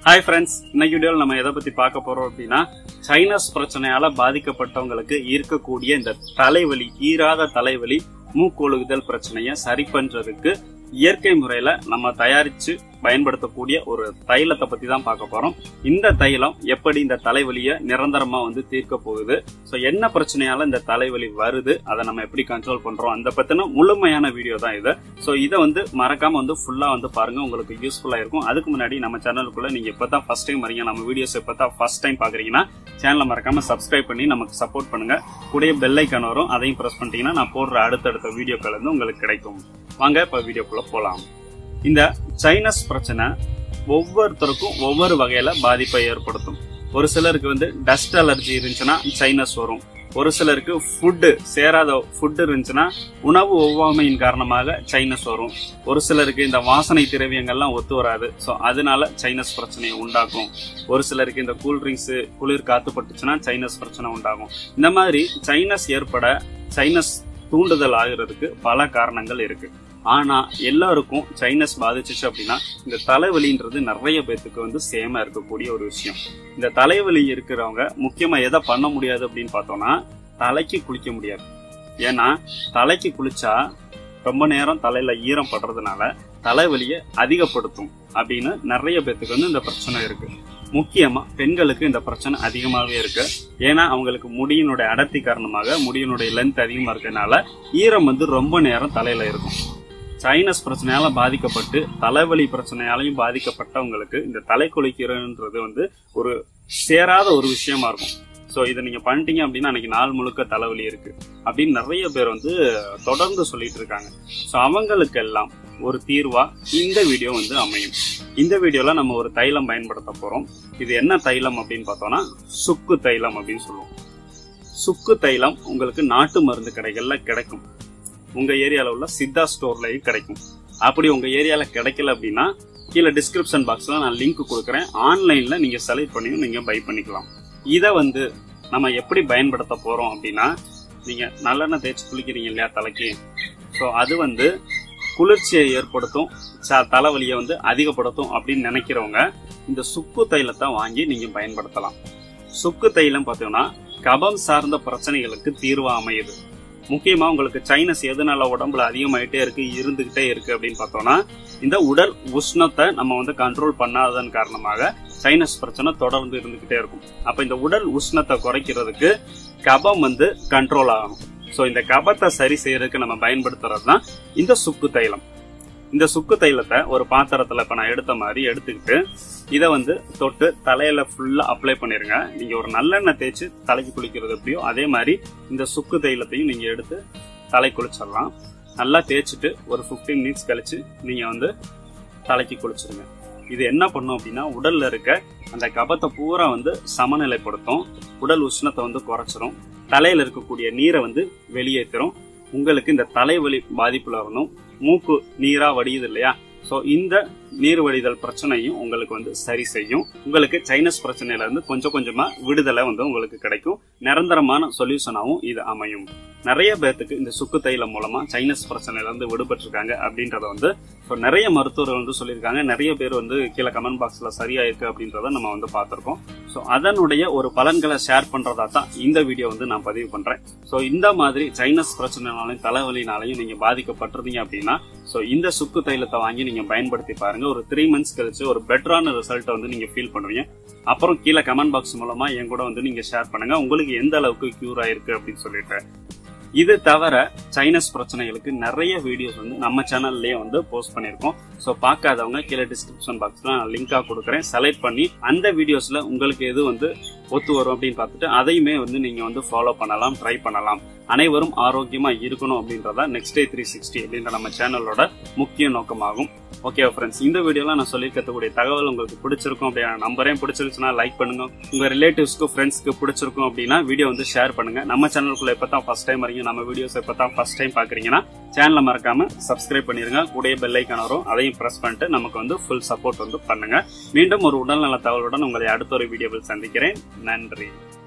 hi friends இன்னைக்கு வீடியோவில் நம்ம எதை பத்தி பார்க்க போறோம் அப்படின்னா சைனஸ் பிரச்சனையால பாதிக்கப்பட்டவங்களுக்கு இருக்கக்கூடிய இந்த தலைவலி ஈராத தலைவலி மூக்கொழுகுதல் பிரச்சனையை சரி பண்றதுக்கு இயற்கை முறையில நம்ம தயாரிச்சு பயன்படுத்தக்கூடிய ஒரு தைலத்தை பத்தி தான் பார்க்க போறோம் இந்த தைலம் எப்படி இந்த தலைவலியை நிரந்தரமா வந்து தீர்க்க போகுது ஸோ என்ன பிரச்சனையால இந்த தலைவலி வருது அதை நம்ம எப்படி கண்ட்ரோல் பண்றோம் அந்த பத்தின முழுமையான வீடியோ தான் இது ஸோ இதை வந்து மறக்காம வந்து ஃபுல்லா வந்து பாருங்க உங்களுக்கு யூஸ்ஃபுல்லா இருக்கும் அதுக்கு முன்னாடி நம்ம சேனலுக்குள்ள நீங்க இப்பதான் ஃபர்ஸ்ட் டைம் வரீங்க நம்ம வீடியோஸ் இப்பதான் ஃபர்ஸ்ட் டைம் பாக்குறீங்கன்னா சேனலை மறக்காம சப்ஸ்கிரைப் பண்ணி நமக்கு சப்போர்ட் பண்ணுங்க கூடயே பெல் ஐக்கான் வரும் அதையும் பிரஸ் பண்ணிட்டீங்கன்னா நான் போடுற அடுத்தடுத்த வீடியோக்கள் வந்து உங்களுக்கு கிடைக்கும் வாங்க இப்ப வீடியோக்குள்ள போலாம் இந்த சைனஸ் பிரச்சனை ஒவ்வொருத்தருக்கும் ஒவ்வொரு வகையில பாதிப்பை ஏற்படுத்தும் ஒரு சிலருக்கு வந்து டஸ்ட் அலர்ஜி இருந்துச்சுன்னா சைனஸ் வரும் ஒரு சிலருக்கு ஃபுட்டு சேராத ஃபுட்டு இருந்துச்சுன்னா உணவு ஒவ்வாமையின் காரணமாக சைனஸ் வரும் ஒரு சிலருக்கு இந்த வாசனை திரவியங்கள்லாம் ஒத்து வராது ஸோ அதனால சைனஸ் பிரச்சனையை உண்டாக்கும் ஒரு சிலருக்கு இந்த கூல்ட்ரிங்க்ஸ் குளிர் காத்து பட்டுச்சுன்னா சைனஸ் பிரச்சனை உண்டாகும் இந்த மாதிரி சைனஸ் ஏற்பட சைனஸ் தூண்டுதல் ஆகுறதுக்கு பல காரணங்கள் இருக்கு ஆனா எல்லாருக்கும் சைனஸ் பாதிச்சுச்சு அப்படின்னா இந்த தலைவலின்றது நிறைய பேத்துக்கு வந்து சேமா இருக்கக்கூடிய ஒரு விஷயம் இந்த தலைவலி இருக்கிறவங்க முக்கியமா எதை பண்ண முடியாது அப்படின்னு பார்த்தோம்னா தலைக்கு குளிக்க முடியாது ஏன்னா தலைக்கு குளிச்சா ரொம்ப நேரம் தலையில ஈரம் படுறதுனால தலைவலியை அதிகப்படுத்தும் அப்படின்னு நிறைய பேத்துக்கு வந்து இந்த பிரச்சனை இருக்கு முக்கியமா பெண்களுக்கு இந்த பிரச்சனை அதிகமாகவே இருக்கு ஏன்னா அவங்களுக்கு முடியினுடைய அடர்த்தி காரணமாக முடியினுடைய லென்த் அதிகமா இருக்கனால ஈரம் வந்து ரொம்ப நேரம் தலையில இருக்கும் சைனஸ் பிரச்சனையால பாதிக்கப்பட்டு தலைவலி பிரச்சனையாலையும் பாதிக்கப்பட்டவங்களுக்கு இந்த தலை குளிக்கிறன்றது வந்து ஒரு சேராத ஒரு விஷயமா இருக்கும் ஸோ இதை நீங்க பண்ணிட்டீங்க அப்படின்னா அன்னைக்கு நாள் முழுக்க தலைவலி இருக்கு அப்படின்னு நிறைய பேர் வந்து தொடர்ந்து சொல்லிட்டு இருக்காங்க ஸோ அவங்களுக்கெல்லாம் ஒரு தீர்வா இந்த வீடியோ வந்து அமையும் இந்த வீடியோல நம்ம ஒரு தைலம் பயன்படுத்த போறோம் இது என்ன தைலம் அப்படின்னு பார்த்தோம்னா சுக்கு தைலம் அப்படின்னு சொல்லுவோம் சுக்கு தைலம் உங்களுக்கு நாட்டு மருந்து கடைகள்ல கிடைக்கும் உங்க ஏரியால உள்ள சித்தா ஸ்டோர்லயும் கிடைக்கும் அப்படி உங்க ஏரியால கிடைக்கல அப்படின்னா கீழே டிஸ்கிரிப்ஷன் பாக்ஸ்ல நான் லிங்க் கொடுக்குறேன் ஆன்லைன்ல நீங்க செலக்ட் பண்ணியும் நீங்க பை பண்ணிக்கலாம் இதை வந்து நம்ம எப்படி பயன்படுத்த போறோம் அப்படின்னா நீங்க நல்லெண்ணெய் தேய்ச்சி குளிக்கிறீங்க இல்லையா தலைக்கு ஸோ அது வந்து குளிர்ச்சியை ஏற்படுத்தும் ச- தலைவலியை வந்து அதிகப்படுத்தும் அப்படின்னு நினைக்கிறவங்க இந்த சுக்கு தைலத்தை வாங்கி நீங்க பயன்படுத்தலாம் சுக்கு தைலம் பார்த்தீங்கன்னா கபம் சார்ந்த பிரச்சனைகளுக்கு தீர்வா அமையுது முக்கியமா உங்களுக்கு சைனஸ் எதனால உடம்புல அதிகமாயிட்டே இருக்கு இருந்துகிட்டே இருக்கு அப்படின்னு பார்த்தோம்னா இந்த உடல் உஷ்ணத்தை நம்ம வந்து கண்ட்ரோல் பண்ணாததன் காரணமாக சைனஸ் பிரச்சனை தொடர்ந்து இருந்துகிட்டே இருக்கும் அப்ப இந்த உடல் உஷ்ணத்தை குறைக்கிறதுக்கு கபம் வந்து கண்ட்ரோல் ஆகணும் ஸோ இந்த கபத்தை சரி செய்யறதுக்கு நம்ம பயன்படுத்துறது தான் இந்த சுக்கு தைலம் இந்த சுக்கு தைலத்தை ஒரு பாத்திரத்துல இப்ப நான் எடுத்த மாதிரி எடுத்துக்கிட்டு இதை வந்து தொட்டு தலையில ஃபுல்லா அப்ளை பண்ணிருங்க நீங்க ஒரு நல்லெண்ணெய் தேய்ச்சி தலைக்கு குளிக்கிறது எப்படியோ அதே மாதிரி இந்த சுக்கு தைலத்தையும் நீங்க எடுத்து தலை குளிச்சிடலாம் நல்லா தேய்ச்சிட்டு ஒரு 15 மினிட்ஸ் கழிச்சு நீங்க வந்து தலைக்கு குளிச்சிருங்க இது என்ன பண்ணும் அப்படின்னா உடல்ல இருக்க அந்த கபத்தை பூரா வந்து சமநிலைப்படுத்தும் உடல் உஷ்ணத்தை வந்து குறைச்சிரும் தலையில இருக்கக்கூடிய நீரை வந்து வெளியேற்றும் உங்களுக்கு இந்த தலைவலி பாதிப்புல இருந்தும் மூக்கு நீரா வடியுது இல்லையா ஸோ இந்த நீர் வடிதல் பிரச்சனையும் உங்களுக்கு வந்து சரி செய்யும் உங்களுக்கு சைனஸ் பிரச்சனையில இருந்து கொஞ்சம் கொஞ்சமா விடுதலை வந்து உங்களுக்கு கிடைக்கும் நிரந்தரமான சொல்யூஷனாகவும் இது அமையும் நிறைய பேர்த்துக்கு இந்த சுக்கு தைலம் மூலமா சைனஸ் பிரச்சனையில இருந்து விடுபட்டிருக்காங்க அப்படின்றத வந்து ஸோ நிறைய மருத்துவர்கள் வந்து சொல்லியிருக்காங்க நிறைய பேர் வந்து கீழே கமெண்ட் பாக்ஸ்ல சரியா இருக்கு அப்படின்றத நம்ம வந்து பார்த்திருக்கோம் ஸோ அதனுடைய ஒரு பலன்களை ஷேர் பண்றதா தான் இந்த வீடியோ வந்து நான் பதிவு பண்றேன் ஸோ இந்த மாதிரி சைனஸ் பிரச்சனைனாலையும் தலைவலினாலையும் நீங்க பாதிக்கப்பட்டிருந்தீங்க அப்படின்னா ஸோ இந்த சுக்கு தைலத்தை வாங்கி நீங்க பயன்படுத்தி பாருங்க ஒரு த்ரீ மந்த்ஸ் கழிச்சு ஒரு பெட்டரான ரிசல்ட்டை வந்து நீங்க ஃபீல் பண்ணுவீங்க அப்புறம் கீழே கமெண்ட் பாக்ஸ் மூலமா என் கூட வந்து நீங்க ஷேர் பண்ணுங்க உங்களுக்கு எந்த அளவுக்கு கியூர் ஆயிருக்கு அப்படின்னு சொல்லிட்டு இது தவிர சைனஸ் பிரச்சனைகளுக்கு நிறைய வீடியோஸ் வந்து நம்ம சேனல்லயே வந்து போஸ்ட் பண்ணியிருக்கோம் ஸோ பார்க்காதவங்க கீழே டிஸ்கிரிப்ஷன் பாக்ஸ்ல நான் லிங்கா கொடுக்குறேன் செலக்ட் பண்ணி அந்த வீடியோஸ்ல உங்களுக்கு எது வந்து ஒத்து வரும் அப்படின்னு பார்த்துட்டு அதையுமே வந்து நீங்க வந்து ஃபாலோ பண்ணலாம் ட்ரை பண்ணலாம் அனைவரும் ஆரோக்கியமா இருக்கணும் அப்படின்றதா நெக்ஸ்ட் டே த்ரீ சிக்ஸ்டி அப்படின்ற நம்ம சேனலோட முக்கிய நோக்கமாகும் ஓகே ஃப்ரெண்ட்ஸ் இந்த வீடியோல நான் சொல்லியிருக்கக்கூடிய தகவல் உங்களுக்கு பிடிச்சிருக்கும் அப்படின்னா நம்பரையும் பிடிச்சிருச்சுன்னா லைக் பண்ணுங்க உங்க ரிலேட்டிவ்ஸ்க்கு ஃப்ரெண்ட்ஸ்க்கு பிடிச்சிருக்கும் அப்படின்னா வீடியோ வந்து ஷேர் பண்ணுங்க நம்ம சேனலுக்குள்ள இப்போ தான் ஃபர்ஸ்ட் டைம் வரீங்க நம்ம வீடியோஸ் இப்போ தான் ஃபர்ஸ்ட் டைம் பாக்குறீங்கன்னா சேனலை மறக்காம சப்ஸ்கிரைப் பண்ணிருங்க கூடயே பெல் ஐக்கான் வரும் அதையும் பிரஸ் பண்ணிட்டு நமக்கு வந்து ஃபுல் சப்போர்ட் வந்து பண்ணுங்க மீண்டும் ஒரு உடல்நல தகவலுடன் உங்களை அடுத்த ஒரு வீடியோவில் சந்திக்கிறேன் நன்றி